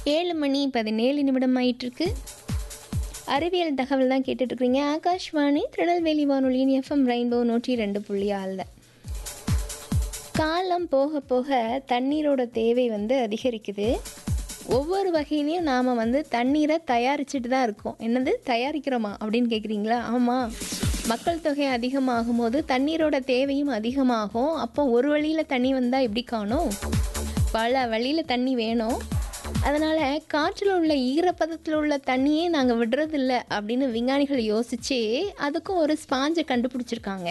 ஏழு மணி பதினேழு நிமிடம் ஆயிட்டிருக்கு அறிவியல் தகவல் தான் கேட்டுட்ருக்கீங்க ஆகாஷ்வாணி திருநெல்வேலி வானொலியின் எஃப்எம் ரெயின்போ நூற்றி ரெண்டு புள்ளி ஆறில் காலம் போக போக தண்ணீரோட தேவை வந்து அதிகரிக்குது ஒவ்வொரு வகையிலையும் நாம் வந்து தண்ணீரை தயாரிச்சுட்டு தான் இருக்கோம் என்னது தயாரிக்கிறோமா அப்படின்னு கேட்குறீங்களா ஆமாம் மக்கள் தொகை அதிகமாகும் போது தண்ணீரோட தேவையும் அதிகமாகும் அப்போ ஒரு வழியில் தண்ணி வந்தால் எப்படி காணும் பல வழியில் தண்ணி வேணும் அதனால் காற்றில் உள்ள ஈரப்பதத்தில் உள்ள தண்ணியே நாங்கள் விடுறதில்ல அப்படின்னு விஞ்ஞானிகள் யோசிச்சு அதுக்கும் ஒரு ஸ்பாஞ்சை கண்டுபிடிச்சிருக்காங்க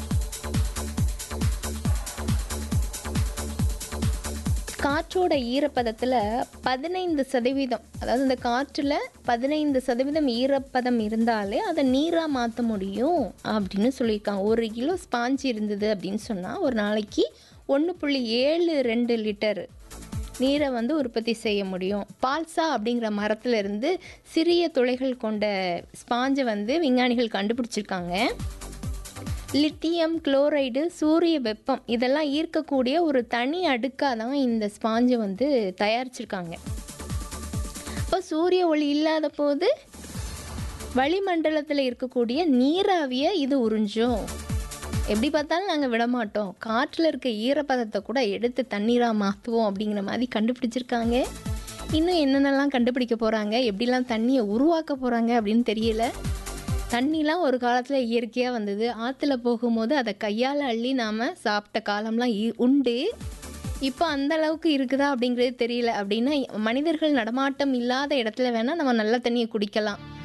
காற்றோட ஈரப்பதத்தில் பதினைந்து சதவீதம் அதாவது இந்த காற்றில் பதினைந்து சதவீதம் ஈரப்பதம் இருந்தாலே அதை நீராக மாற்ற முடியும் அப்படின்னு சொல்லியிருக்காங்க ஒரு கிலோ ஸ்பாஞ்ச் இருந்தது அப்படின்னு சொன்னால் ஒரு நாளைக்கு ஒன்று புள்ளி ஏழு ரெண்டு லிட்டர் நீரை வந்து உற்பத்தி செய்ய முடியும் பால்சா அப்படிங்கிற மரத்துல இருந்து சிறிய துளைகள் கொண்ட ஸ்பாஞ்சை வந்து விஞ்ஞானிகள் கண்டுபிடிச்சிருக்காங்க லித்தியம் குளோரைடு சூரிய வெப்பம் இதெல்லாம் ஈர்க்கக்கூடிய ஒரு தனி அடுக்காக தான் இந்த ஸ்பாஞ்சை வந்து தயாரிச்சிருக்காங்க இப்போ சூரிய ஒளி இல்லாத போது வளிமண்டலத்தில் இருக்கக்கூடிய நீராவியை இது உறிஞ்சும் எப்படி பார்த்தாலும் நாங்கள் விட மாட்டோம் காற்றில் இருக்க ஈரப்பதத்தை கூட எடுத்து தண்ணீராக மாற்றுவோம் அப்படிங்கிற மாதிரி கண்டுபிடிச்சிருக்காங்க இன்னும் என்னென்னலாம் கண்டுபிடிக்க போகிறாங்க எப்படிலாம் தண்ணியை உருவாக்க போகிறாங்க அப்படின்னு தெரியல தண்ணிலாம் ஒரு காலத்தில் இயற்கையாக வந்தது ஆற்றுல போகும்போது அதை கையால் அள்ளி நாம் சாப்பிட்ட காலம்லாம் இ- உண்டு இப்போ அந்த அளவுக்கு இருக்குதா அப்படிங்கிறது தெரியல அப்படின்னா மனிதர்கள் நடமாட்டம் இல்லாத இடத்துல வேணால் நம்ம நல்ல தண்ணியை குடிக்கலாம்